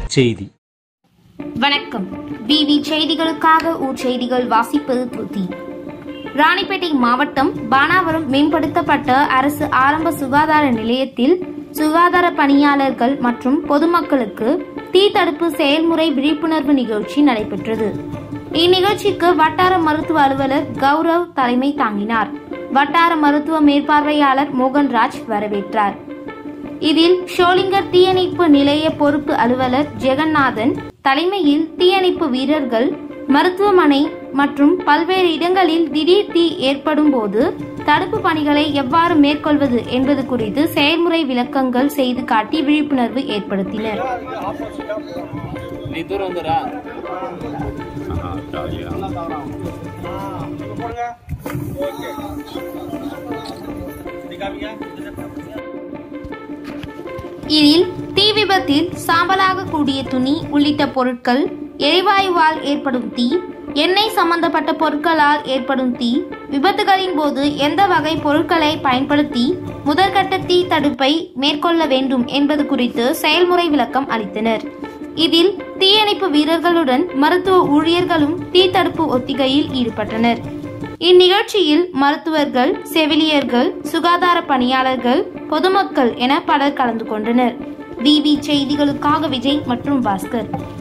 செய்தி வணக்கம் பிவி செய்திகளுக்காக ஊர் செய்திகள் வாசிப்பது துருதி ராணிப்பேட்டை மாவட்டம் பானாவரம் மேம்படுத்தப்பட்ட அரசு ஆரம்ப சுகாதார நிலையத்தில் சுகாதார பணியாளர்கள் மற்றும் பொதுமக்களுக்கு தீ தடுப்பு செயல்முறை விழிப்புணர்வு நிகழ்ச்சி நடைபெற்றது இந்நிகழ்ச்சிக்கு வட்டார மருத்துவ அலுவலர் கௌரவ் தலைமை தாங்கினார் வட்டார மருத்துவ மேற்பார்வையாளர் மோகன்ராஜ் வரவேற்றார் இதில் ஷோலிங்கர் தீயணைப்பு நிலைய பொறுப்பு அலுவலர் ஜெகநாதன் தலைமையில் தீயணைப்பு வீரர்கள் மருத்துவமனை மற்றும் பல்வேறு இடங்களில் திடீர் தீ ஏற்படும் போது தடுப்பு பணிகளை எவ்வாறு மேற்கொள்வது என்பது குறித்து செயல்முறை விளக்கங்கள் செய்து காட்டி விழிப்புணர்வு ஏற்படுத்தினர் நீ தூரம் வந்துடா இதில் தீ விபத்தில் சாம்பலாக கூடிய துணி உள்ளிட்ட பொருட்கள் எரிவாயுவால் ஏற்படும் தீ எண்ணெய் சம்பந்தப்பட்ட பொருட்களால் ஏற்படும் தீ விபத்துகளின் போது எந்த வகை பொருட்களை பயன்படுத்தி முதற்கட்ட தீ தடுப்பை மேற்கொள்ள வேண்டும் என்பது குறித்து செயல்முறை விளக்கம் அளித்தனர் இதில் தீயணைப்பு வீரர்களுடன் மருத்துவ ஊழியர்களும் தீ தடுப்பு ஒத்திகையில் ஈடுபட்டனர் இந்நிகழ்ச்சியில் மருத்துவர்கள் செவிலியர்கள் சுகாதார பணியாளர்கள் பொதுமக்கள் என பலர் கலந்து கொண்டனர் பிபி செய்திகளுக்காக விஜய் மற்றும் பாஸ்கர்